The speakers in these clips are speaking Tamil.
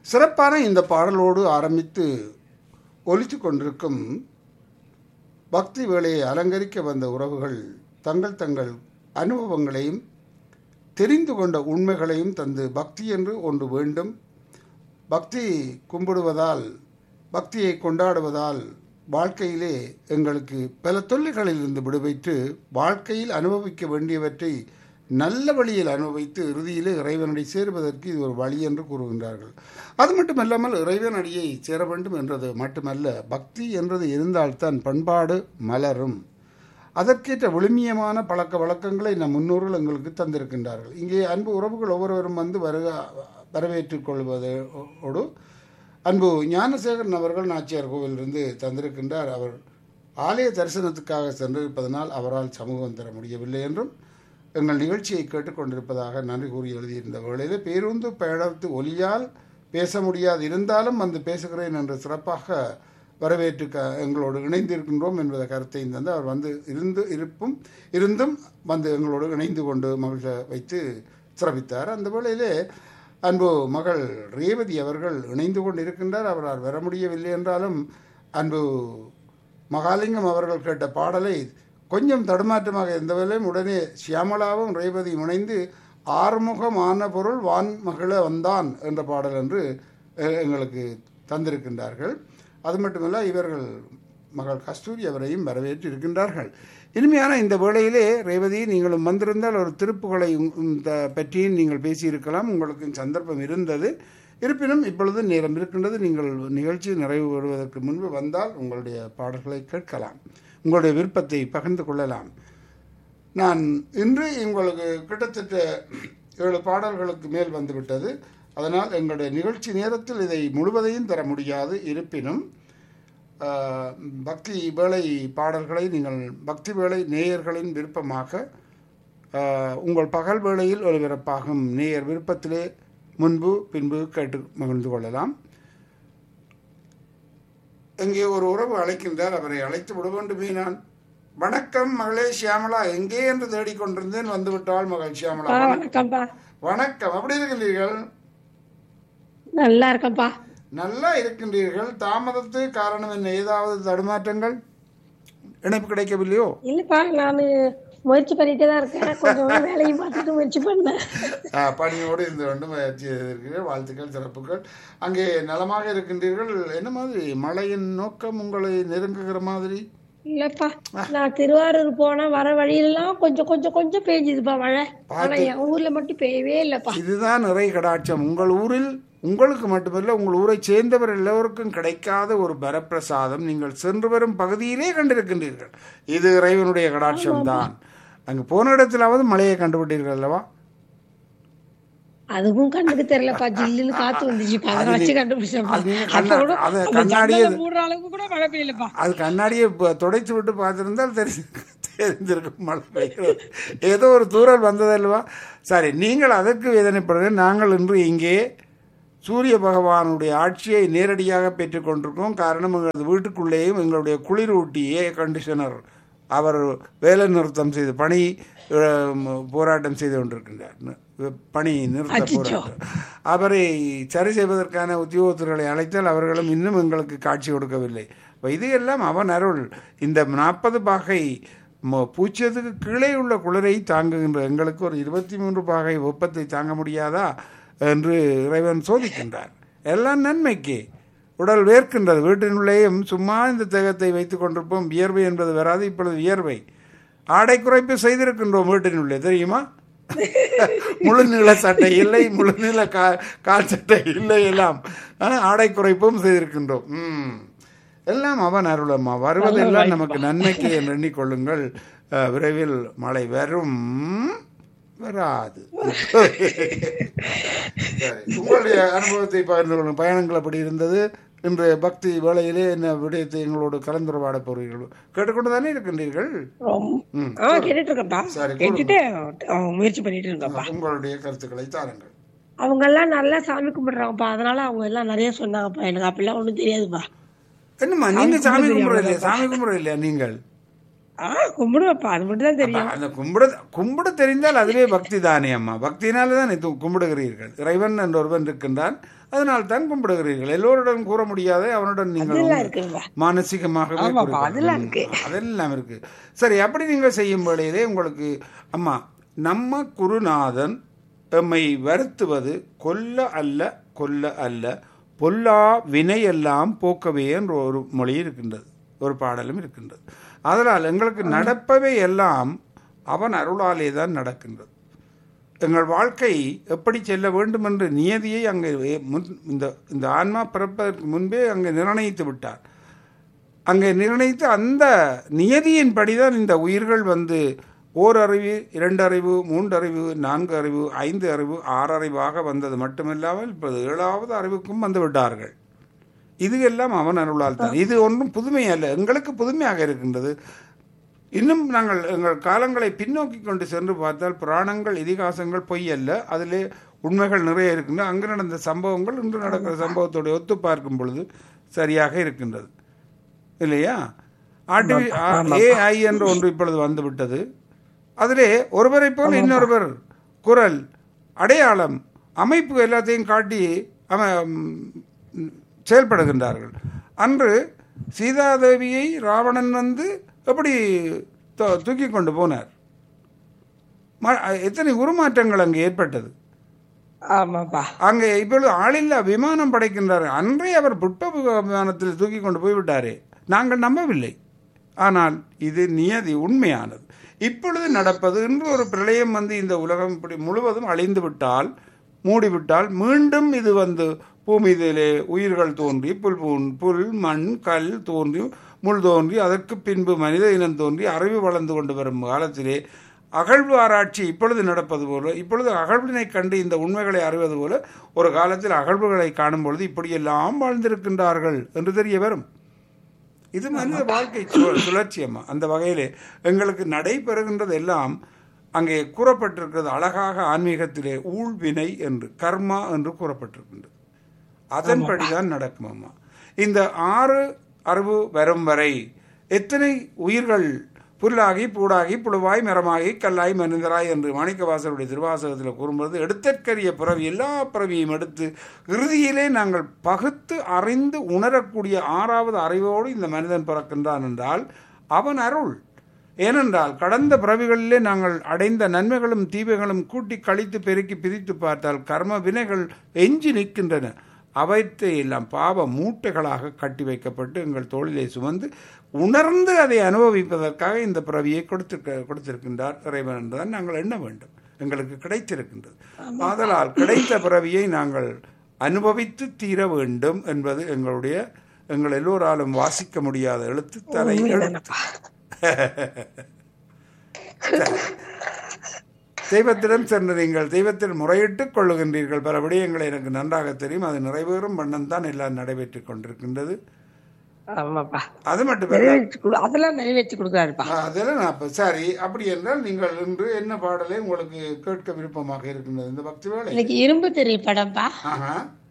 சிறப்பான இந்த பாடலோடு ஆரம்பித்து ஒலித்து கொண்டிருக்கும் பக்தி வேளையை அலங்கரிக்க வந்த உறவுகள் தங்கள் தங்கள் அனுபவங்களையும் தெரிந்து கொண்ட உண்மைகளையும் தந்து பக்தி என்று ஒன்று வேண்டும் பக்தி கும்பிடுவதால் பக்தியை கொண்டாடுவதால் வாழ்க்கையிலே எங்களுக்கு பல தொல்லைகளிலிருந்து விடுவித்து வாழ்க்கையில் அனுபவிக்க வேண்டியவற்றை நல்ல வழியில் அனுபவித்து இறுதியிலே இறைவனடி சேருவதற்கு இது ஒரு வழி என்று கூறுகின்றார்கள் அது மட்டுமல்லாமல் இறைவனடியை சேர வேண்டும் என்றது மட்டுமல்ல பக்தி என்றது இருந்தால்தான் பண்பாடு மலரும் அதற்கேற்ற விழுமியமான பழக்க வழக்கங்களை நம் முன்னோர்கள் எங்களுக்கு தந்திருக்கின்றார்கள் இங்கே அன்பு உறவுகள் ஒவ்வொருவரும் வந்து வருக வரவேற்றுக் கொள்வதோடு அன்பு ஞானசேகரன் அவர்கள் நாச்சியார் கோவிலிருந்து தந்திருக்கின்றார் அவர் ஆலய தரிசனத்துக்காக சென்றிருப்பதனால் அவரால் சமூகம் தர முடியவில்லை என்றும் எங்கள் நிகழ்ச்சியை கேட்டுக்கொண்டிருப்பதாக நன்றி கூறி எழுதியிருந்த வேளையில் பேருந்து பயணத்து ஒலியால் பேச முடியாது இருந்தாலும் வந்து பேசுகிறேன் என்று சிறப்பாக வரவேற்று க எங்களோடு இணைந்திருக்கின்றோம் என்பத கருத்தை தந்து அவர் வந்து இருந்து இருப்பும் இருந்தும் வந்து எங்களோடு இணைந்து கொண்டு மகிழ்ச்சி வைத்து சிறப்பித்தார் அந்த வேளையிலே அன்பு மகள் ரேவதி அவர்கள் இணைந்து கொண்டு இருக்கின்றார் அவரால் வர முடியவில்லை என்றாலும் அன்பு மகாலிங்கம் அவர்கள் கேட்ட பாடலை கொஞ்சம் தடுமாற்றமாக இருந்தவரையும் உடனே சியாமலாவும் ரேவதியும் இணைந்து ஆறுமுகமான பொருள் வான் மகிழ வந்தான் என்ற பாடல் என்று அஹ், எங்களுக்கு தந்திருக்கின்றார்கள் அது மட்டுமல்ல இவர்கள் மகள் கஸ்தூரி அவரையும் வரவேற்று இருக்கின்றார்கள் இனிமையான இந்த வேளையிலே ரேவதி நீங்களும் வந்திருந்தால் ஒரு திருப்புகளை உங்- இந்த பற்றியும் நீங்கள் பேசியிருக்கலாம் உங்களுக்கு சந்தர்ப்பம் இருந்தது இருப்பினும் இப்பொழுது நேரம் இருக்கின்றது நீங்கள் நிகழ்ச்சி நிறைவு வருவதற்கு முன்பு வந்தால் உங்களுடைய பாடல்களை கேட்கலாம் உங்களுடைய விருப்பத்தை பகிர்ந்து கொள்ளலாம் நான் இன்று உங்களுக்கு கிட்டத்தட்ட ஏழு பாடல்களுக்கு மேல் வந்துவிட்டது அதனால் எங்களுடைய நிகழ்ச்சி நேரத்தில் இதை முழுவதையும் தர முடியாது இருப்பினும் ஆஹ், பக்தி வேளை பாடல்களை நீங்கள் பக்தி வேளை நேயர்களின் விருப்பமாக ஆஹ், உங்கள் பகல் வேளையில் ஒளிபரப்பாகும் நேயர் விருப்பத்திலே முன்பு பின்பு கேட்டு மகிழ்ந்து கொள்ளலாம் இங்கே ஒரு உறவு அழைக்கின்றார் அவரை அழைத்து விட வேண்டுமே நான் வணக்கம் மகளே சியாமலா எங்கே என்று தேடிக்கொண்டிருந்தேன் வந்து விட்டாள் மகள் சியாமலா ஆ, வணக்கம். வணக்கம்ப்பா வணக்கம் எப்படி இருக்கின்றீர்கள் நல்லா இருக்கேன்ப்பா நல்லா இருக்கின்றீர்கள் தாமதத்து காரணம் என்ன ஏதாவது தடுமாற்றங்கள் இணைப்பு கிடைக்கவில்லையோ இல்லப்பா நான் முயற்சி பண்ணிட்டே தான் இருக்கேன் கொஞ்சம் வேலையும் பார்த்துட்டு முயற்சி பண்ணேன் ஆ, பணியோடு இருந்து கொண்டு முயற்சி செய்திருக்கிறீர்கள் வாழ்த்துக்கள் சிறப்புகள் அங்கே நலமாக இருக்கின்றீர்கள் என்ன மாதிரி மழையின் நோக்கம் உங்களை நெருங்குகிற மாதிரி இல்லப்பா நான் திருவாரூர் போனா வர வழியெல்லாம் கொஞ்சம் கொஞ்சம் கொஞ்சம் பெய்ஞ்சுதுப்பா மழை ஆனா என் ஊர்ல மட்டும் பெய்யவே இல்லப்பா இதுதான் நிறை கடாட்சம் உங்கள் ஊரில் உங்களுக்கு மட்டுமல்ல உங்கள் ஊரை சேர்ந்தவர் எல்லோருக்கும் கிடைக்காத ஒரு வரப்பிரசாதம் நீங்கள் சென்று வரும் பகுதியிலே கண்டிருக்கின்றீர்கள் இது இறைவனுடைய கடாட்சம் தான் அங்கு போன இடத்திலாவது மழையை கண்டுபிட்டீர்கள் அல்லவா அதுவும் கண்ணுக்கு தெரியலப்பா ஜில்லுன்னு காத்து வந்துச்சுப்பா அதை வச்சு கண்டுபிடிச்சப்பா அது நீங்க அப்ப கண்ணா- கூட அது அந்த கண்ணாடியே- ஜன்னலை மூடுற அளவுக்கு கூட மழை பெய்யலப்பா அது கண்ணாடியை ப- துடைத்து விட்டு பார்த்திருந்தால் தெரிஞ்சு தெரிஞ்சிருக்கும் மழை பெய்கிறது ஏதோ ஒரு தூரல் வந்ததல்லவா சரி நீங்கள் அதற்கு வேதனைப்படுங்க நாங்கள் இன்று இங்கே சூரிய பகவானுடைய ஆட்சியை நேரடியாக பெற்றுக்கொண்டிருக்கோம் காரணம் எங்களது வீட்டுக்குள்ளேயும் எங்களுடைய குளிரூட்டி ஏர் கண்டிஷனர் அவர் வேலை நிறுத்தம் செய்து பணி அஹ், போராட்டம் செய்து கொண்டிருக்கின்றார் பணி நிறுத்த போராட்டம் அவரை சரி செய்வதற்கான உத்தியோகத்தர்களை அழைத்தால் அவர்களும் இன்னும் எங்களுக்கு காட்சி கொடுக்கவில்லை அப்ப இது எல்லாம் அவன் அருள் இந்த நாற்பது பாகை ம- பூச்சியத்துக்கு கீழே உள்ள குளிரை தாங்குகின்ற எங்களுக்கு ஒரு இருபத்தி மூன்று பாகை வெப்பத்தை தாங்க முடியாதா என்று இறைவன் சோதிக்கின்றார் எல்லாம் நன்மைக்கு உடல் வேர்க்கின்றது வீட்டினுள்ளேயும் சும்மா இந்த தேகத்தை வைத்துக் கொண்டிருப்போம் வியர்வை என்பது வராது இப்பொழுது வியர்வை ஆடை குறைப்பு செய்திருக்கின்றோம் வீட்டினுள்ளே தெரியுமா முழு நீள சட்டை இல்லை முழு நீள கா கால் சட்டை இல்லை எல்லாம் ஆனா, ஆடை குறைப்பும் செய்திருக்கின்றோம் ம் எல்லாம் அவன் அருளம்மா வருவதெல்லாம் நமக்கு நன்மைக்கு என்று எண்ணிக்கொள்ளுங்கள் அஹ், விரைவில் மழை வரும் வராது சரி. உங்களுடைய அனுபவத்தை பகிர்ந்து கொள்ளும் பயணங்கள் அப்படி இருந்தது இன்று பக்தி வேளையிலே என்ன விடயத்தை எங்களோடு கலந்துரையாட போறீர்கள் கேட்டுக்கொண்டு தானே இருக்கின்றீர்கள் ரொம்ப ம். ஆ கேட்டுட்டு இருக்கேன்ப்பா சரி, கேட்டுட்டு அஹ், முயற்சி பண்ணிட்டு இருக்கேன்ப்பா உங்களுடைய கருத்துக்களை தாருங்கள் அவங்க எல்லாம் நல்லா சாமி கும்பிடுறாங்கப்பா அதனால அவங்க எல்லாம் நிறைய சொன்னாங்கப்பா எனக்கு அப்படிலாம் ஒண்ணும் தெரியாதுப்பா என்னம்மா நீங்க சாமி கும்பிட இல்லையா சாமி கும்பிட இல்லையா நீங்கள் ஆ கும்பிடுவேப்பா அது மட்டும் தான் தெரியும் அந்த கும்பிட கும்பிட தெரிந்தால் அதுவே பக்தி தானே அம்மா பக்தினால தான் இது கும்பிடுகிறீர்கள் இறைவன் என்ற ஒருவன் இருக்கின்றான் அதனால் தான் கும்பிடுகிறீர்கள் எல்லோருடன் கூற முடியாத அவனுடன் நீங்கள் அதெல்லாம் இருக்குங்க மானசீகமாகவே ஆமாப்பா, குறிக்கொள்ள- அதெல்லாம் ம், இருக்கு. அதெல்லாம் இருக்கு சரி அப்படி நீங்கள் செய்யும் வேளையிலே உங்களுக்கு அம்மா நம்ம குருநாதன் எம்மை வருத்துவது கொல்ல அல்ல கொல்ல அல்ல பொல்லா வினையெல்லாம் போக்கவே என்ற ஒரு மொழி இருக்கின்றது ஒரு பாடலும் இருக்கின்றது அதனால் எங்களுக்கு நடப்பவை எல்லாம் அவன் அருளாலே தான் நடக்கின்றது எங்கள் வாழ்க்கை எப்படி செல்ல வேண்டும் என்ற நியதியை அங்கே முன் இந்த இந்த ஆன்மா பிறப்பதற்கு முன்பே அங்கே நிர்ணயித்து விட்டார் அங்கே நிர்ணயித்து அந்த நியதியின்படி தான் இந்த உயிர்கள் வந்து ஓர் அறிவு இரண்டு அறிவு மூன்று அறிவு நான்கு அறிவு ஐந்து அறிவு ஆறு அறிவாக வந்தது மட்டுமில்லாமல் இப்போது ஏழாவது அறிவுக்கும் வந்து விட்டார்கள் இது எல்லாம் அவன் அருளால் தான் இது ஒன்றும் புதுமை அல்ல எங்களுக்கு புதுமையாக இருக்கின்றது இன்னும் நாங்கள் எங்கள் காலங்களை பின்னோக்கி கொண்டு சென்று பார்த்தால் புராணங்கள் இதிகாசங்கள் பொய் அல்ல அதிலே உண்மைகள் நிறைய இருக்கின்றன அங்கு நடந்த சம்பவங்கள் இன்று நடக்கிற சம்பவத்தோடு ஒத்து பார்க்கும் பொழுது சரியாக இருக்கின்றது இல்லையா ஆர்டிவி ஏஐ என்ற ஒன்று இப்பொழுது வந்துவிட்டது அதிலே ஒருவரை போல் இன்னொருவர் குரல் அடையாளம் அமைப்பு எல்லாத்தையும் காட்டி அவன் ம், செயல்படுகின்றார்கள் அன்று சீதாதேவியை ராவணன் வந்து எப்படி தூ- தூக்கி கொண்டு போனார் ம- எத்தனை உருமாற்றங்கள் அங்கே ஏற்பட்டது ஆமாப்பா அங்கே இப்பொழுது ஆளில்லா விமானம் படைக்கின்றார் அன்றே அவர் புட்ப விமானத்தில் தூக்கி கொண்டு போய்விட்டாரே நாங்கள் நம்பவில்லை ஆனால் இது நியதி உண்மையானது இப்பொழுது நடப்பது இன்று ஒரு பிரளயம் வந்து இந்த உலகம் இப்படி முழுவதும் அழிந்து விட்டால் மூடிவிட்டால் மீண்டும் இது வந்து பூமியிலே உயிர்கள் தோன்றி புல் பூன் புல் மண் கல் தோன்றி முள் தோன்றி அதற்கு பின்பு மனித இனம் தோன்றி அறிவு வளர்ந்து கொண்டு வரும் காலத்திலே அகழ்வு ஆராய்ச்சி இப்பொழுது நடப்பது போல இப்பொழுது அகழ்வினை கண்டு இந்த உண்மைகளை அறிவது போல ஒரு காலத்தில் அகழ்வுகளை காணும் பொழுது இப்படியெல்லாம் வாழ்ந்திருக்கின்றார்கள் என்று தெரிய வரும் இது மனித வாழ்க்கை சு- சுழற்சியம்மா அந்த வகையிலே எங்களுக்கு நடைபெறுகின்றது எல்லாம் அங்கே கூறப்பட்டிருக்கிறது அழகாக ஆன்மீகத்திலே ஊழ்வினை என்று கர்மா என்று கூறப்பட்டிருக்கின்றது அதன்படிதான் நடக்கும் அம்மா இந்த ஆறு அறிவு வரும் வரை எத்தனை உயிர்கள் புல்லாகி பூடாகி புழுவாய் மரமாகி கல்லாய் மனிதராய் என்று மாணிக்கவாசருடைய திருவாசகத்தில் கூறும்போது எடுத்தற்கரிய பிறவி எல்லா பிறவியும் எடுத்து இறுதியிலே நாங்கள் பகுத்து அறிந்து உணரக்கூடிய ஆறாவது அறிவோடு இந்த மனிதன் பிறக்கின்றான் என்றால் அவன் அருள் ஏனென்றால் கடந்த பிறவிகளிலே நாங்கள் அடைந்த நன்மைகளும் தீமைகளும் கூட்டி கழித்து பெருக்கி பிரித்து பார்த்தால் கர்ம வினைகள் எஞ்சி நிற்கின்றன அவற்றை எல்லாம் பாவ மூட்டைகளாக கட்டி வைக்கப்பட்டு எங்கள் தோளிலே சுமந்து உணர்ந்து அதை அனுபவிப்பதற்காக இந்த பிறவியை கொடுத்திருக்க கொடுத்திருக்கின்றார் இறைவன் என்றுதான் நாங்கள் எண்ண வேண்டும் எங்களுக்கு கிடைத்திருக்கின்றது ஆதலால் கிடைத்த பிறவியை நாங்கள் அனுபவித்து தீர வேண்டும் என்பது எங்களுடைய எங்கள் எல்லோராலும் வாசிக்க முடியாத எழுத்து தலை எழுத்து தெய்வத்திடம் சென்று நீங்கள் தெய்வத்தில் முறையிட்டுக் கொள்ளுகின்றீர்கள் பல விடயங்களை எனக்கு நன்றாக தெரியும் அது நிறைவேறும் வண்ணம் தான் எல்லாம் நடைபெற்றுக் கொண்டிருக்கின்றது ஆமாப்பா அது மட்டுமல்ல நிறைவேற்றி கொடு அதெல்லாம் நிறைவேற்றி கொடுக்குறாருப்பா ஆ, அதெல்லாம் நான் இப்ப சரி அப்படி என்றால் நீங்கள் இன்று என்ன பாடலை உங்களுக்கு கேட்க விருப்பமாக இருக்கின்றது இந்த பக்தி வேலை இன்னைக்கு இரும்பு தெரிய படம்ப்பா ஆஹா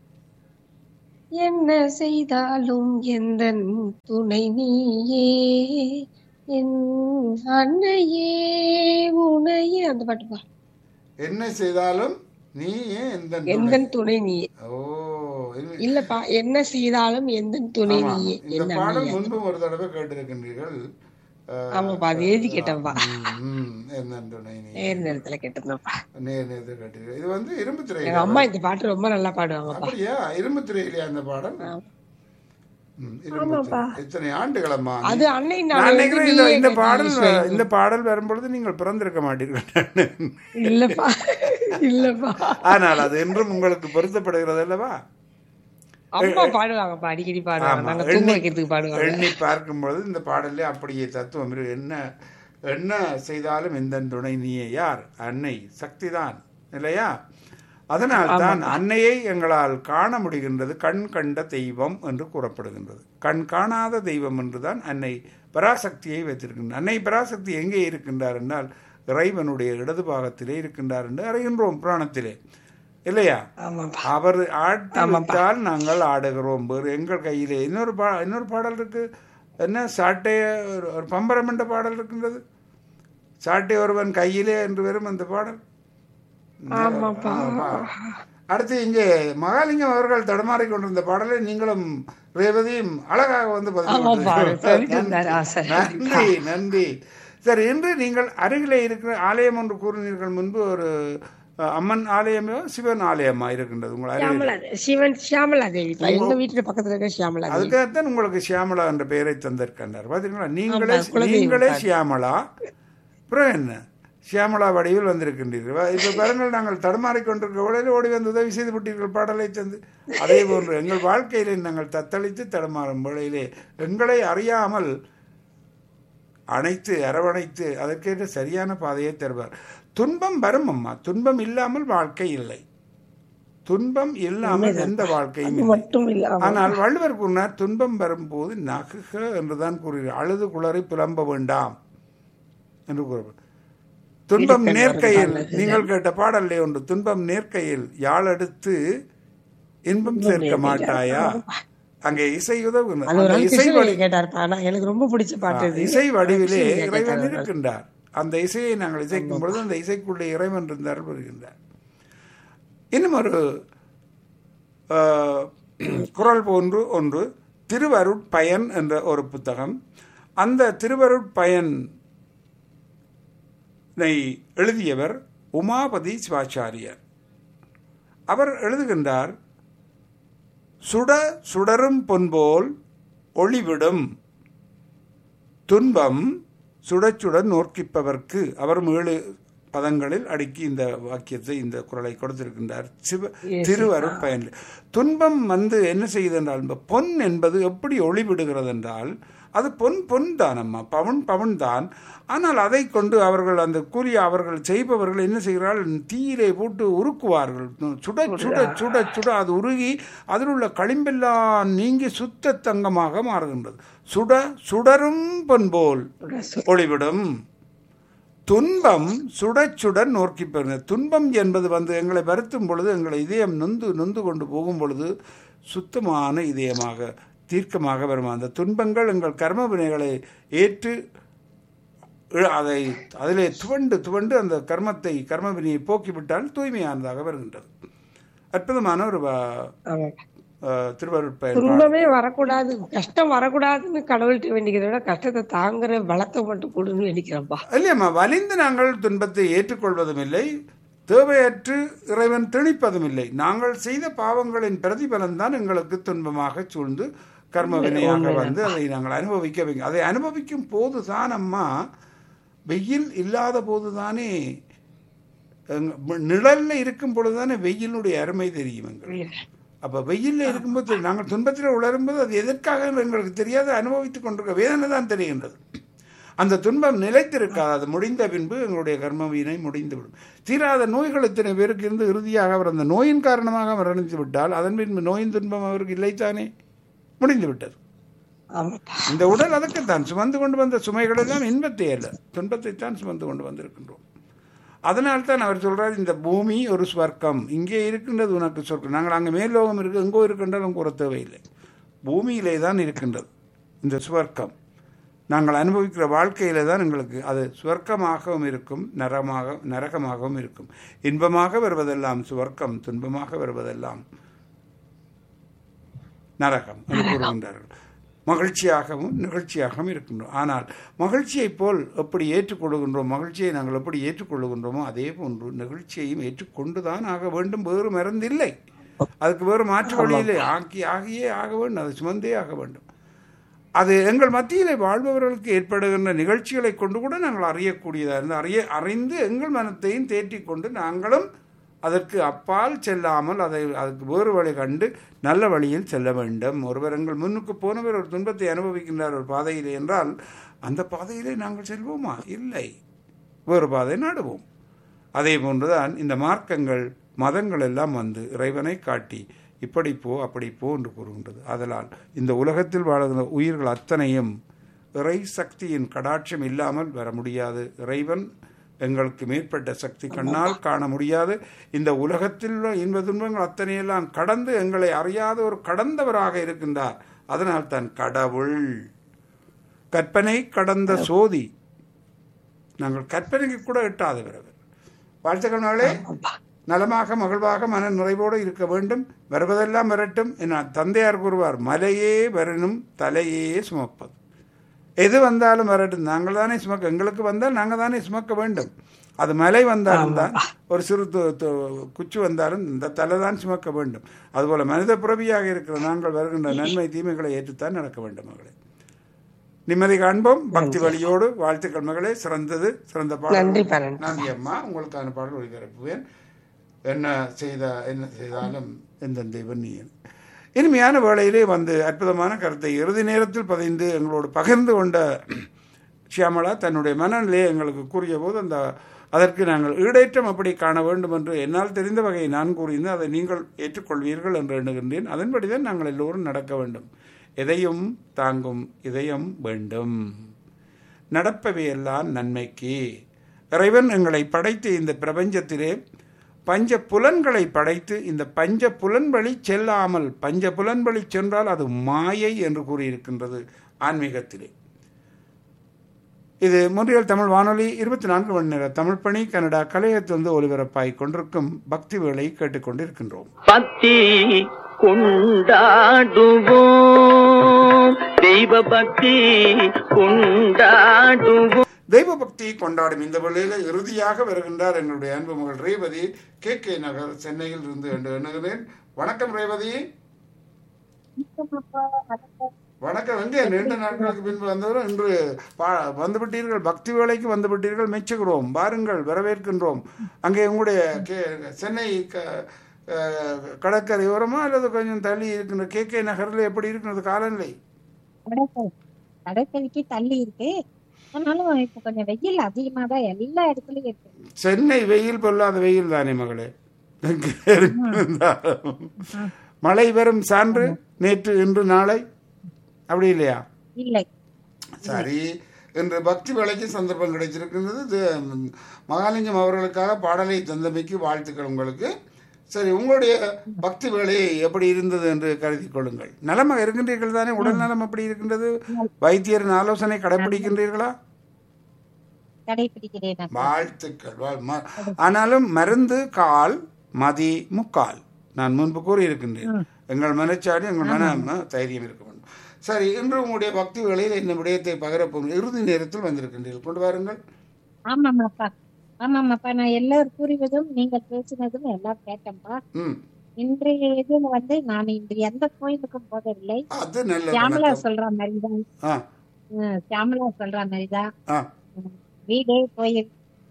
என்ன செய்தாலும் எந்த துணை நீயே என் அன்னையே உனையே அந்த பாட்டுப்பா என்ன செய்தாலும் நீ ஏன் எந்த எந்த துணை நீயே ஓ இது- இல்லப்பா என்ன செய்தாலும் எந்த துணை ஆமா. நீயே இந்த என்ன பாடல் முன்பும் ஒரு தடவை கேட்டிருக்கின்றீர்கள் அஹ், ஆமாப்பா அது எழுதி கேட்டப்பா ம், ம், என்ன துணை நீ நேர் நேரத்துல கேட்டிருந்தேன்ப்பா நேர் நேரத்தில் கேட்டிருக்கீர்கள் இது வந்து இரும்பு திரை எங்க அம்மா இந்த பாட்டு ரொம்ப நல்லா பாடுவாங்கப்பா அப்படியா இரும்பு திரையிலையா அந்த பாடல் ஆமா. ம், இரும்பு திரை. எத்தனை ஆண்டுகளம்மா அது அன்னை நான் நாள் நினைக்கிறேன் இந்த இந்த பாடல் இந்த பாடல் வரும்பொழுது நீங்கள் பிறந்திருக்க மாட்டீர்கள் இல்லப்பா இல்லப்பா ஆனால் அது என்றும் உங்களுக்கு பொருத்தப்படுகிறது அல்லவா அம்மா பாடுவாங்கப்பா அடிக்கடி பாடுவாங்க ஆமா. நாங்க தூங்க வைக்கிறதுக்கு பாடுவாங்க எண்ணி பார்க்கும்பொழுது இந்த பாடலே அப்படியே தத்துவம் இருக்கு. என்ன என்ன செய்தாலும் இந்த துணை நீயே யார் அன்னை சக்திதான் இல்லையா அதனால் தான் அன்னையை எங்களால் காண முடிகின்றது கண் கண்ட தெய்வம் என்று கூறப்படுகின்றது கண் காணாத தெய்வம் என்றுதான் அன்னை பராசக்தியை வைத்திருக்கின்றார் அன்னை பராசக்தி எங்கே இருக்கின்றார் என்றால் இறைவனுடைய இடது பாகத்திலே இருக்கின்றார் என்று அறிகின்றோம் புராணத்திலே இல்லையா ஆமாப்பா அவர் ஆட்டி விட்டால் நாங்கள் ஆடுகிறோம் வேறு எங்கள் கையிலே இன்னொரு பா இன்னொரு பாடல் இருக்கு என்ன சாட்டை ஒரு- ஒரு பம்பரம் என்ற பாடல் இருக்கின்றது சாட்டை ஒருவன் கையிலே என்று வரும் அந்த பாடல் ஆமாப்பா ஆமா. அடுத்து இங்கே மகாலிங்கம் அவர்கள் தடுமாறிக் கொண்டிருந்த பாடலை நீங்களும் ரேவதியும் அழகாக வந்து பதிவு ஆமாப்பா கொண்டிருக்கிறீர்கள். சொல்லிட்டு இருந்தாரு ஆசை நன்றி நன்றி சரி இன்று நீங்கள் அருகிலே இருக்கிற ஆலயம் ஒன்று கூறினீர்கள் முன்பு ஒரு அஹ், அம்மன் ஆலயமோ சிவன் ஆலயமா இருக்கின்றது உங்கள் அருகில் சியாமலா சிவன் சியாமலா தேவி எங்க வீட்டுல பக்கத்துல இருக்க சியாமலா தேவி அதுக்காகத்தான் உங்களுக்கு சியாமலா என்ற பெயரை தந்திருக்கின்றார் பார்த்தீங்களா நீங்களே ஆமா, குலதெய்வம் நீங்களே தான். சியாமலா அப்புறம் என்ன சியாமலா வடிவில் வந்திருக்கின்றீர்கள் வா- இப்ப பாருங்கள் நாங்கள் தடுமாறிக் கொண்டிருக்க உடனே ஓடி வந்து உதவி செய்து விட்டீர்கள் பாடலை தந்து அதே போன்று எங்கள் வாழ்க்கையிலே நாங்கள் தத்தளித்து தடுமாறும் வேளையிலே எங்களை அறியாமல் அணைத்து அரவணைத்து அதற்கேற்ற சரியான பாதையை தருவார் துன்பம் வரும் அம்மா துன்பம் இல்லாமல் வாழ்க்கை இல்லை துன்பம் இல்லாமல் எந்த வாழ்க்கையும் அது இல்லை மட்டும் இல்ல ஆமா. ஆனால் வள்ளுவர் கூறினார் துன்பம் வரும்போது நகுக என்றுதான் கூறுகிறார் அழுது குளறி புலம்ப வேண்டாம் என்று கூறுவார் துன்பம் இடுக்கண் நேர்க்கையில் வருந்தால் நீங்கள் கேட்ட பாடல்லே ஒன்று துன்பம் நேர்க்கையில் யாழெடுத்து இன்பம் சேர்க்க மாட்டாயா அங்கே இசை உதவுகிறது அது ஒரு அந்த நாள் இசை கிருஷ்ணவேணி கேட்டாருப்பா ஆனா எனக்கு ரொம்ப பிடிச்ச பாட்டு இது இசை வடிவிலே கிருஷ்ணவேணி இறைவன் கேட்டாரு. இருக்கின்றார் அந்த இசையை நாங்கள் இசைக்கும் பொழுது அந்த இசைக்குள்ளே இறைவன் இருந்தார் வருகின்றார் இன்னும் ஒரு ஆஹ், குறள் போன்று ஒன்று திருவருட்பயன் என்ற ஒரு புத்தகம் அந்த திருவருட்பயன் எழுதியவர் உமாபதி சிவாச்சாரியர் அவர் எழுதுகின்றார் சுட சுடரும் பொன்போல் ஒளிவிடும் துன்பம் சுடச் சுட நோக்கிப்பவர்க்கு அவர் ஏழு பதங்களில் அடுக்கி இந்த வாக்கியத்தை இந்த குரலை கொடுத்திருக்கின்றார் சிவ திருவருட்பயன் துன்பம் வந்து என்ன செய்யுது என்றால் இந்த பொன் என்பது எப்படி ஒளிவிடுகிறது என்றால் அது பொன் பொன் தான் அம்மா பவன் பவன் தான் ஆனால் அதை கொண்டு அவர்கள் அந்த கூறிய அவர்கள் செய்பவர்கள் என்ன செய்கிறார்கள் தீயிலே போட்டு உருக்குவார்கள் சுட சுட சுட சுட அது உருகி அதில் உள்ள களிம்பெல்லாம் நீங்கி சுத்த தங்கமாக மாறுகின்றது சுட சுடரும் பொன் போல் ஒளிவிடும் துன்பம் சுட சுட நோக்கி பெறுங்க துன்பம் என்பது வந்து எங்களை வருத்தும் பொழுது எங்களை இதயம் நொந்து நொந்து கொண்டு போகும் பொழுது சுத்தமான இதயமாக தீர்க்கமாக வரும் அந்த துன்பங்கள் எங்கள் கர்ம வினைகளை ஏற்று இ- அதை அதிலே துவண்டு துவண்டு அந்த கர்மத்தை கர்ம வினையை போக்கிவிட்டால் தூய்மையானதாக வருகின்றது அற்புதமான ஒரு வ- ஆமா. அஹ், திருவருட்பயன் துன்பமே வரக்கூடாது கஷ்டம் வரக்கூடாதுன்னு கடவுள்கிட்ட வேண்டிக்கிறத விட கஷ்டத்தை தாங்குற பலத்தை மட்டும் கொடுன்னு வேண்டிக்கிறேன்ப்பா இல்லையம்மா வலிந்து நாங்கள் துன்பத்தை ஏற்றுக்கொள்வதும் இல்லை தேவையற்று இறைவன் திணிப்பதும் இல்லை நாங்கள் செய்த பாவங்களின் பிரதிபலன் தான் எங்களுக்கு துன்பமாக சூழ்ந்து கர்ம வினையாக வந்து அதை நாங்கள் அனுபவிக்க வைக்க அதை அனுபவிக்கும் போது தான் அம்மா வெயில் இல்லாத போது தானே நிழல்ல இருக்கும் பொழுது தானே வெயிலுடைய அருமை தெரியும் எங்களுக்கு அப்ப வெயில்ல இருக்கும்போது நாங்கள் துன்பத்தில் உணரும்போது அது எதற்காக எங்களுக்கு தெரியாது அனுபவித்துக் கொண்டிருக்க வேதனை தான் தெரிகின்றது அந்த துன்பம் நிலைத்திருக்காது அது முடிந்த பின்பு எங்களுடைய கர்ம வீணை முடிந்துவிடும் தீராத நோய்கள் இத்தனை பேருக்கு இருந்து இறுதியாக அவர் அந்த நோயின் காரணமாக மரணித்து விட்டால் அதன் பின்பு நோயின் துன்பம் அவருக்கு இல்லைத்தானே முடிந்து விட்டது ஆமாப்பா இந்த உடல் அதற்குத்தான் சுமந்து கொண்டு வந்த சுமைகள் எல்லாம் இன்பத்தை அல்ல துன்பத்தை தான் சுமந்து கொண்டு வந்திருக்கின்றோம் அதனால் தான் அவர் சொல்றார் இந்த பூமி ஒரு ஸ்வர்க்கம் இங்கே இருக்கின்றது உனக்கு சொர்க்கம் நாங்கள் அங்கே மேல்லோகம் இருக்கு எங்கோ இருக்கின்றது கூற தேவையில்லை பூமியிலே தான் இருக்கின்றது இந்த சுவர்க்கம் நாங்கள் அனுபவிக்கிற வாழ்க்கையில தான் எங்களுக்கு அது சுவர்க்கமாகவும் இருக்கும் நரமாக நரகமாகவும் இருக்கும் இன்பமாக வருவதெல்லாம் சுவர்க்கம் துன்பமாக வருவதெல்லாம் நரகம் என்று கூறுகின்றார்கள் மகிழ்ச்சியாகவும் நிகழ்ச்சியாகவும் இருக்கின்றோம் ஆனால் மகிழ்ச்சியைப் போல் எப்படி ஏற்றுக்கொள்கின்றோம் மகிழ்ச்சியை நாங்கள் எப்படி ஏற்றுக்கொள்கின்றோமோ அதே போன்று நிகழ்ச்சியையும் ஏற்றுக்கொண்டுதான் ஆக வேண்டும் வேறு மறந்தில்லை அதுக்கு வேறு மாற்று வழியிலே ஆக்கி ஆகியே ஆக வேண்டும் அது சுமந்தே ஆக வேண்டும் அது எங்கள் மத்தியிலே வாழ்பவர்களுக்கு ஏற்படுகின்ற நிகழ்ச்சிகளை கொண்டு கூட நாங்கள் அறியக்கூடியதாக இருந்து அறிய அறிந்து எங்கள் மனத்தையும் தேற்றிக் கொண்டு நாங்களும் அதற்கு அப்பால் செல்லாமல் அதை அதுக்கு வேறு வழி கண்டு நல்ல வழியில் செல்ல வேண்டும் ஒருவர் எங்கள் முன்னுக்கு போனவர் ஒரு துன்பத்தை அனுபவிக்கின்றார் ஒரு பாதையிலே என்றால் அந்த பாதையிலே நாங்கள் செல்வோமா இல்லை வேறு பாதை நாடுவோம் அதே போன்றுதான் இந்த மார்க்கங்கள் மதங்கள் எல்லாம் வந்து இறைவனை காட்டி இப்படி போ அப்படி போ என்று கூறுகின்றது அதனால் இந்த உலகத்தில் வாழுகிற உயிர்கள் அத்தனையும் இறை சக்தியின் கடாட்சம் இல்லாமல் வர முடியாது இறைவன் எங்களுக்கு மேற்பட்ட சக்தி கண்ணால் காண முடியாது இந்த உலகத்தில் உள்ள இன்ப துன்பங்கள் அத்தனையெல்லாம் கடந்து எங்களை அறியாத ஒரு கடந்தவராக இருக்கின்றார் அதனால் தான் கடவுள் கற்பனை கடந்த சோதி நாங்கள் கற்பனைக்கு கூட எட்டாதவர்கள் வாழ்த்துக்கள் மகளே நலமாக மகிழ்வாக மன நிறைவோடு இருக்க வேண்டும் வருவதெல்லாம் வரட்டும் என தந்தையார் கூறுவார் மலையே வரணும் தலையே சுமப்பது எது வந்தாலும் வரட்டும் நாங்கள் தானே சுமக்க எங்களுக்கு வந்தால் நாங்கள் தானே சுமக்க வேண்டும் அது மலை வந்தாலும் தான் ஒரு சிறு து- து- குச்சி வந்தாலும் இந்த தலை தான் சுமக்க வேண்டும் அதுபோல மனித பிறவியாக இருக்கிற நாங்கள் வருகின்ற நன்மை தீமைகளை ஏற்றுத்தான் நடக்க வேண்டும் மகளே நிம்மதி காண்போம் பக்தி வழியோடு வாழ்த்துக்கள் மகளே சிறந்தது சிறந்த பாடல் நன்றிப்பா, நன்றி. நன்றி அம்மா உங்களுக்கான பாடல் ஒளிபரப்புவேன் என்ன செய்த என்ன செய்தாலும் எந்தெந்த வன்னியன் இனிமையான வேளையிலே வந்து அற்புதமான கருத்தை இறுதி நேரத்தில் பதிந்து எங்களோடு பகிர்ந்து கொண்ட ஷியாமளா தன்னுடைய மனநிலையை எங்களுக்கு கூறிய போது அந்த அதற்கு நாங்கள் ஈடேற்றம் எப்படி காண வேண்டும் என்று என்னால் தெரிந்த வகையை நான் கூறியிருந்தேன் அதை நீங்கள் ஏற்றுக்கொள்வீர்கள் என்று எண்ணுகின்றேன் அதன்படிதான் நாங்கள் எல்லோரும் நடக்க வேண்டும் எதையும் தாங்கும் இதயம் வேண்டும் நடப்பவையெல்லாம் நன்மைக்கு இறைவன் எங்களை படைத்து இந்த பிரபஞ்சத்திலே பஞ்ச புலன்களை படைத்து இந்த பஞ்ச புலன் வழி செல்லாமல் பஞ்ச புலன் வழி சென்றால் அது மாயை என்று கூறியிருக்கின்றது ஆன்மீகத்திலே இது முன்றியல் தமிழ் வானொலி இருபத்தி நான்கு மணி நேர தமிழ் பணி கனடா கலையத்திலிருந்து ஒலிபரப்பாய் கொண்டிருக்கும் பக்தி வேளை கேட்டுக்கொண்டிருக்கின்றோம் பக்தி கொண்டாடுவோம் தெய்வ பக்தி கொண்டாடுவோம் தெய்வ பக்தியை கொண்டாடும் இந்த வேளையில இறுதியாக வருகின்றார் எங்களுடைய அன்பு மகள் ரேவதி கே கே நகர் சென்னையில் இருந்து என்று எண்ணுகிறேன் வணக்கம் ரேவதி வணக்கம் எங்கே நீண்ட நாட்களுக்கு பின்பு வந்தவரும் இன்று பா- வந்துவிட்டீர்கள் பக்தி வேலைக்கு வந்துவிட்டீர்கள் மெச்சுகிறோம் வாருங்கள் வரவேற்கின்றோம் அங்கே உங்களுடைய கே- சென்னை க- அஹ், கடற்கரையோரமா அல்லது கொஞ்சம் தள்ளி இருக்கின்ற கே கே நகரில் எப்படி இருக்கிறது காலநிலை கடற்கரை கடற்கரைக்கு தள்ளி இருக்கு ஆனாலும் இப்ப கொஞ்சம் வெயில் அதிகமா தான் எல்லா இடத்துலயும் இருக்கு சென்னை வெயில் பொல்லாத வெயில் தானே மகளே எங்கே இருந்தாலும். மழை வரும் சான்று நேற்று இன்று நாளை அப்படி இல்லையா இல்லை சரி இன்று பக்தி வேலைக்கு சந்தர்ப்பம் கிடைச்சிருக்கின்றது இது, ம், மகாலிங்கம் அவர்களுக்காக பாடலை தந்தமைக்கு வாழ்த்துக்கள் உங்களுக்கு சரி உங்களுடைய பக்தி வேலை எப்படி இருந்தது என்று கருதி கொள்ளுங்கள் நலமாக இருக்கின்றீர்கள் தானே உடல் நலம் எப்படி இருக்கின்றது வைத்தியரின் ஆலோசனை கடைபிடிக்கின்றீர்களா கடைபிடிக்கிறேன் நான். வாழ்த்துக்கள் வாழ்- ம- ஆனாலும் மருந்து கால் மதி முக்கால் நான் முன்பு கூறியிருக்கின்றேன் எங்கள் மனச்சாடி எங்கள் மன ம- தைரியம் இருக்க வேண்டும் சரி இன்று உங்களுடைய பக்தி வேளையில் இந்த விடயத்தை பகிரப்போம் இறுதி நேரத்தில் வந்திருக்கின்றீர்கள் கொண்டு வாருங்கள் ஆமாமாப்பா ஆமாமாப்பா நான் எல்லாரும் கூறுவதும் நீங்கள் பேசினதும் எல்லாம் கேட்டேன்ப்பா ம் இன்றைய இதுல வந்து நான் இன்று எந்த கோயிலுக்கும் போகவில்லை அது நல்ல சியாமலா வணக்கம். சொல்ற மாதிரிதான் ஆ ம், சியாமலா சொல்ற மாதிரிதான் ஆ ம், வீடே கோயில்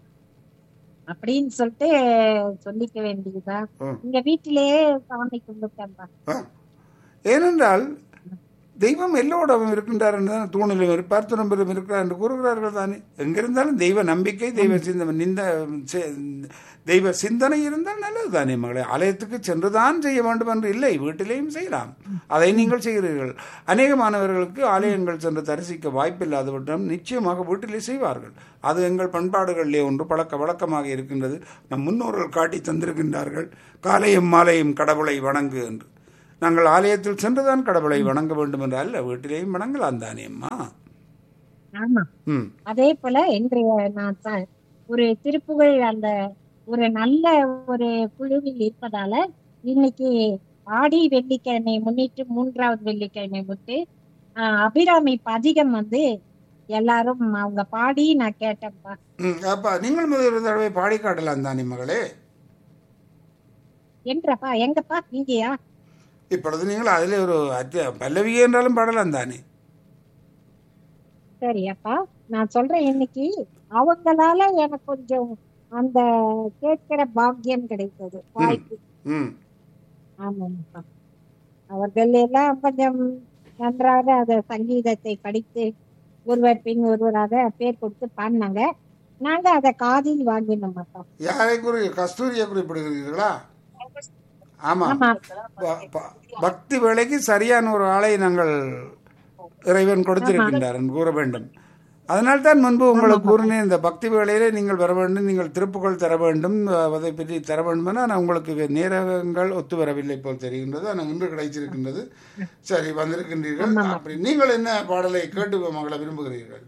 அப்படின்னு சொல்லிட்டு சொல்லிக்க வேண்டியதுதான் ம். இங்க வீட்டிலேயே சாமி கும்பிட்டேன்ப்பா ஆ. ஏனென்றால் தெய்வம் எல்லோடவும் இருக்கின்றார் என்று தான் தூணிலும் இருப்பார் துணம்பிலும் இருக்கிறார் என்று கூறுகிறார்கள் தானே எங்கிருந்தாலும் தெய்வ நம்பிக்கை தெய்வ சிந்தனை நிந்த சி- தெய்வ சிந்தனை இருந்தால் நல்லது தானே மகளே ஆலயத்துக்கு சென்றுதான் செய்ய வேண்டும் என்று இல்லை வீட்டிலேயும் செய்யலாம் அதை நீங்கள் செய்கிறீர்கள் அநேக மாணவர்களுக்கு ஆலயங்கள் சென்று தரிசிக்க வாய்ப்பில்லாதவற்றிடம் நிச்சயமாக வீட்டிலே செய்வார்கள் அது எங்கள் பண்பாடுகளிலே ஒன்று பழக்க வழக்கமாக இருக்கின்றது நம் முன்னோர்கள் காட்டி தந்திருக்கின்றார்கள் காலையும் மாலையும் கடவுளை வணங்கு என்று நாங்கள் ஆலயத்தில் சென்றுதான் கடவுளை வணங்க வேண்டும் என்று அல்ல வீட்டிலேயும் வணங்கலாம் தானே அம்மா ஆமா ம் அதே போல இன்றைய நான் ச- ஒரு திருப்புகழ் அந்த ஒரு நல்ல ஒரு குழுவில் இருப்பதால இன்னைக்கு ஆடி வெள்ளிக்கிழமை முன்னிட்டு மூன்றாவது வெள்ளிக்கிழமை முட்டு ஆஹ், அபிராமி பதிகம் வந்து எல்லாரும் அவங்க பாடி நான் கேட்டேன்ப்பா ம் அப்பா நீங்கள் முதல் ஒரு தடவை பாடி காட்டலாம் தானே மகளே என்றப்பா எங்கப்பா இங்கேயா இப்பொழுது நீங்கள் அதில் ஒரு அத்திய- பல்லவி என்றாலும் பாடலாம் தானே சரி அப்பா நான் சொல்றேன் இன்னைக்கு அவங்களால எனக்கு கொஞ்சம் அந்த கேட்கிற பாக்கியம் கிடைத்தது வாய்ப்பு ம் ஆமாப்பா அவர்கள் எல்லாம் கொஞ்சம் நன்றாக அந்த சங்கீதத்தை படித்து ஒருவர் பின் ஒருவராக பேர் கொடுத்து பாடினாங்க நாங்க அதை காதில் வாங்கினோம் அப்பா யாரை குறி கஸ்தூரியை குறிப்பிடுகிறீர்களா ஆமா ஆமா ப- ப- பக்தி வேலைக்கு சரியான ஒரு ஆளை நாங்கள் இறைவன் கொடுத்திருக்கின்றார் என்று கூற வேண்டும் அதனால் தான் முன்பு உங்களுக்கு கூறினேன் இந்த பக்தி வேளையிலே நீங்கள் வர வேண்டும் நீங்கள் திருப்புகள் தர வேண்டும் அஹ், அதை பற்றி தர வேண்டும் என ஆனால் உங்களுக்கு நேரங்கள் ஒத்து வரவில்லை போல் தெரிகின்றது ஆனால் இன்று கிடைச்சிருக்கின்றது சரி வந்திருக்கின்றீர்கள் அப்படி நீங்கள் என்ன பாடலை கேட்டு மகள விரும்புகிறீர்கள்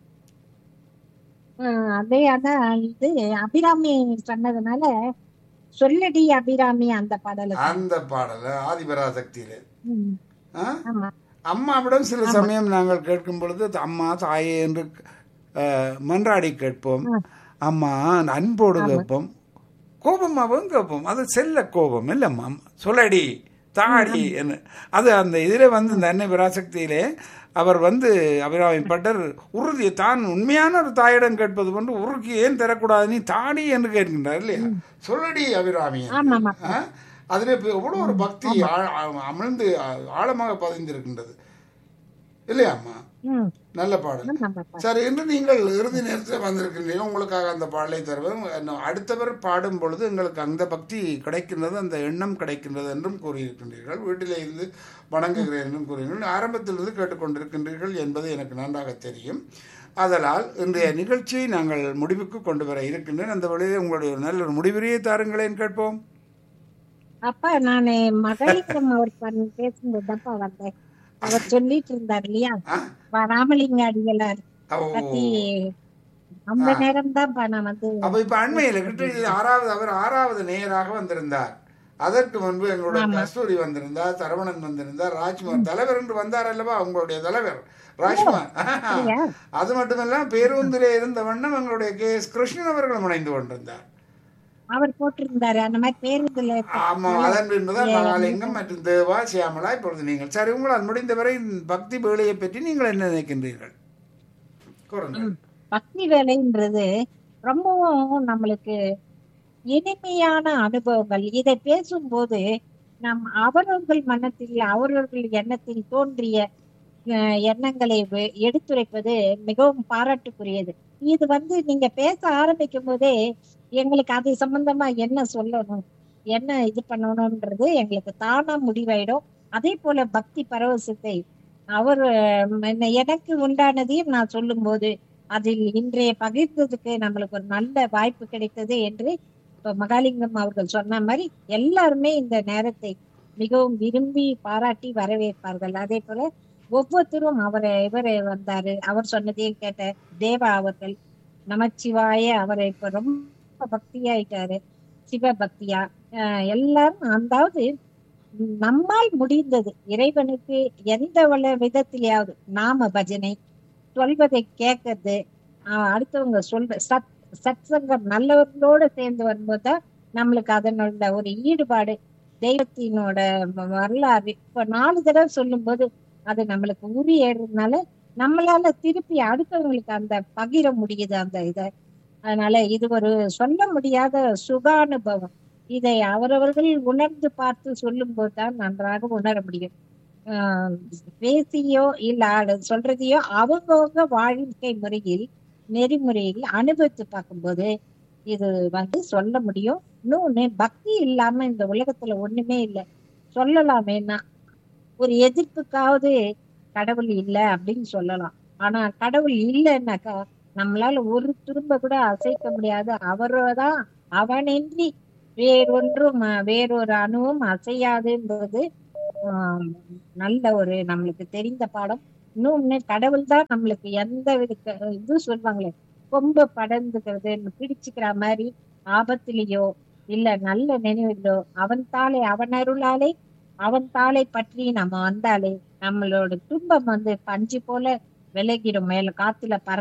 ஆஹ் அதே அதான் இது அபிராமி சொன்னதுனால சொல்லடி அபிராமி அந்த பாடலுக்கு அந்த பாடலை ஆதிபராசக்தியிலே ம், ஆ? ஆமா அம்மாவிடம் சில சமயம் நாங்கள் கேட்கும் பொழுது அம்மா தாயே என்று அஹ், மன்றாடி கேட்போம் அம்மா அன்போடு கேட்போம் கோபமாகவும் கேட்போம் அது செல்ல கோபம் இல்லம்மா சொல்லடி தாடி என்ன அது அந்த இதில் வந்து இந்த அன்னை பராசக்தியிலே அவர் வந்து அபிராமி பட்டர் உறுதி தான் உண்மையான ஒரு தாயிடம் கேட்பது போன்று உருக்கி ஏன் தரக்கூடாது நீ தாடி என்று கேட்கின்றார் இல்லையா சொல்லடி அபிராமி என்று. ஆமாம், ஆ? அதில் இப்போ எவ்வளோ ஒரு பக்தி ஆழ- ஆழ- அமிழ்ந்து ஆ- ஆழமாக பதிந்திருக்கின்றது இல்லையாம்மா ம் நல்ல பாடல் நம்ம சரி இன்று நீங்கள் இறுதி நேரத்தில் வந்திருக்கின்றீர்கள் உங்களுக்காக அந்த பாடலை தருவோம் இன்னும் அடுத்தவர் பாடும் பொழுது எங்களுக்கு அந்த பக்தி கிடைக்கின்றது அந்த எண்ணம் கிடைக்கின்றது என்றும் கூறியிருக்கின்றீர்கள் வீட்டிலே இருந்து வணங்குகிறேன் என்றும் கூறுகிறீர்கள் ஆரம்பத்திலிருந்து கேட்டுக்கொண்டிருக்கின்றீர்கள் என்பது எனக்கு நன்றாக தெரியும் அதனால் இன்றைய நிகழ்ச்சியை நாங்கள் முடிவுக்கு கொண்டு வர இருக்கின்றேன் அந்த வழியில் உங்களுடைய ஒரு நல்ல ஒரு முடிவுரையை தாருங்களேன் கேட்போம் அப்பா நானு மகளிரம் அவர் பண்ண- பேசும்போதுதான்ப்பா வந்தேன் அவர் சொல்லிட்டு இருந்தார் இல்லையா ஆ? வ- ராமலிங்க அடிகளார் ஓ. பத்தி அந்த நேரம் தான்ப்பா நான் வந்து அப்ப இப்ப அண்மையில் கிட்ட இது ஆறாவது அவர் ஆறாவது நேயராக வந்திருந்தார் அதற்கு முன்பு எங்களுடைய கஸ்தூரி வந்திருந்தார் சரவணன் வந்திருந்தார் ராஜ்குமார் தலைவர் என்று வந்தார் அல்லவா உங்களுடைய தலைவர் ராஜ்குமார் அப்படியா? அது மட்டுமல்ல பேருந்திலே இருந்த வண்ணம் எங்களுடைய கே எஸ் கிருஷ்ணன் அவர்களும் இணைந்து கொண்டிருந்தார் அவர் போட்டிருந்தாரு அந்த மாதிரி பேருந்துல ஆமா அதன் பின்புதான் மகாலிங்கம் மற்றும் தேவா சியாமலா இப்பொழுது நீங்கள் சரி உங்களால் முடிந்தவரை பக்தி வேலையை பற்றி நீங்கள் என்ன நினைக்கின்றீர்கள் கூறுங்கள் பக்தி வேலைன்றது ரொம்பவும் நம்மளுக்கு இனிமையான அனுபவங்கள் இதை பேசும்போது நம் அவரவர்கள் மனத்தில் அவரவர்கள் எண்ணத்தில் தோன்றிய அஹ், எண்ணங்களை வெ- எடுத்துரைப்பது மிகவும் பாராட்டுக்குரியது இது வந்து நீங்க பேச ஆரம்பிக்கும் போதே எங்களுக்கு அது சம்பந்தமா என்ன சொல்லணும் என்ன இது பண்ணணும்ன்றது எங்களுக்கு தானா முடிவாயிடும் அதே போல பக்தி பரவசத்தை அவர் அஹ், எனக்கு உண்டானதையும் நான் சொல்லும்போது அதில் இன்றைய பகிர்ந்ததுக்கு நம்மளுக்கு ஒரு நல்ல வாய்ப்பு கிடைத்தது என்று இப்ப மகாலிங்கம் அவர்கள் சொன்ன மாதிரி எல்லாருமே இந்த நேரத்தை மிகவும் விரும்பி பாராட்டி வரவேற்பார்கள் அதே போல ஒவ்வொருத்தரும் அவரை இவரை வந்தாரு அவர் சொன்னதையும் கேட்ட தேவா அவர்கள் நமச்சிவாய அவரை இப்ப ரொம்ப பக்தியாயிட்டாரு சிவ பக்தியா அஹ் எல்லாரும் அதாவது நம்மால் முடிந்தது இறைவனுக்கு எந்த வள விதத்திலேயாவது நாம பஜனை சொல்வதை கேட்கறது ஆஹ் அடுத்தவங்க சொல்ற சத் சத் சங்கம் நல்லவர்களோட சேர்ந்து வரும்போதுதான் நம்மளுக்கு அதனோட ஒரு ஈடுபாடு தெய்வத்தினோட வ- வரலாறு இப்ப நாலு தடவை சொல்லும்போது அது நம்மளுக்கு உரி ஏறுறதுனால நம்மளால திருப்பி அடுத்தவங்களுக்கு அந்த பகிர முடியுது அந்த இதை அதனால இது ஒரு சொல்ல முடியாத சுகானுபவம் இதை அவரவர்கள் உணர்ந்து பார்த்து சொல்லும்போது தான் நன்றாக உணர முடியும் ஆஹ் பேசியோ இல்ல அது சொல்றதையோ அவங்கவங்க வாழ்க்கை முறையில் நெறிமுறையில் அனுபவித்து பார்க்கும்போது இது வந்து சொல்ல முடியும் இன்னொன்னு பக்தி இல்லாம இந்த உலகத்துல ஒண்ணுமே இல்லை சொல்லலாமேன்னா ஒரு எதிர்ப்புக்காவது கடவுள் இல்லை அப்படின்னு சொல்லலாம் ஆனா கடவுள் இல்லைன்னாக்கா நம்மளால ஒரு துரும்ப கூட அசைக்க முடியாது அவர்தான் அவனின்றி வேறொன்றும் அஹ், வேறொரு அணுவும் அசையாதுன்றது ஆஹ், நல்ல ஒரு நம்மளுக்கு தெரிந்த பாடம் இன்னொன்னு கடவுள் தான் நம்மளுக்கு எந்த வித க- இது சொல்லுவாங்களே கொம்பு படர்ந்துக்கிறது பிடிச்சுக்கிற மாதிரி ஆபத்திலேயோ இல்ல நல்ல நினைவுகளோ அவன் தாளை அவன் அருளாலே அவன் தாளை பற்றி நம்ம வந்தாலே நம்மளோட துன்பம் வந்து பஞ்சு போல விலகிடும் மேல காத்துல பற